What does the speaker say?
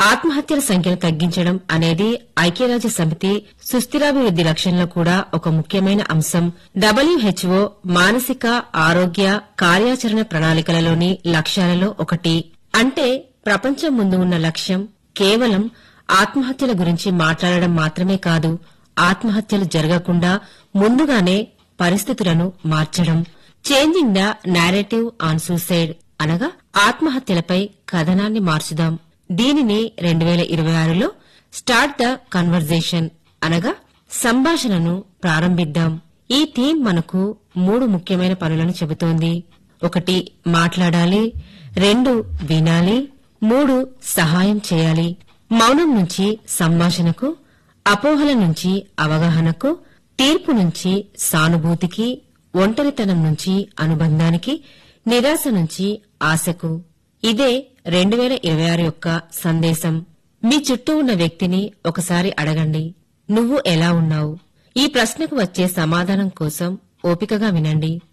ఆత్మహత్యల సంఖ్యను తగ్గించడం అనేది ఐక్యరాజ్య సమితి సుస్థిరాభివృద్ది లక్ష్యంలో కూడా ఒక ముఖ్యమైన అంశం డబ్ల్యూహెచ్ఓ మానసిక ఆరోగ్య కార్యాచరణ ప్రణాళికలలోని లక్ష్యాలలో ఒకటి అంటే ప్రపంచం ముందు ఉన్న లక్ష్యం కేవలం ఆత్మహత్యల గురించి మాట్లాడడం మాత్రమే కాదు ఆత్మహత్యలు జరగకుండా ముందుగానే పరిస్థితులను మార్చడం changing the narrative on suicide అనగా ఆత్మహత్యలపై కథనాన్ని మార్చుదాం దీనిని రెండు వేల ఇరవై ఆరులో స్టార్ట్ ద కన్వర్జేషన్ అనగా సంభాషణను ప్రారంభిద్దాం ఈ థీమ్ మనకు మూడు ముఖ్యమైన పనులను చెబుతోంది ఒకటి మాట్లాడాలి రెండు వినాలి మూడు సహాయం చేయాలి మౌనం నుంచి సంభాషణకు అపోహల నుంచి అవగాహనకు తీర్పు నుంచి సానుభూతికి ఒంటరితనం నుంచి అనుబంధానికి నిరాశ నుంచి ఆశకు ఇదే రెండు వేల ఇరవై ఆరు యొక్క సందేశం మీ చుట్టూ ఉన్న వ్యక్తిని ఒకసారి అడగండి నువ్వు ఎలా ఉన్నావు ఈ ప్రశ్నకు వచ్చే సమాధానం కోసం ఓపికగా వినండి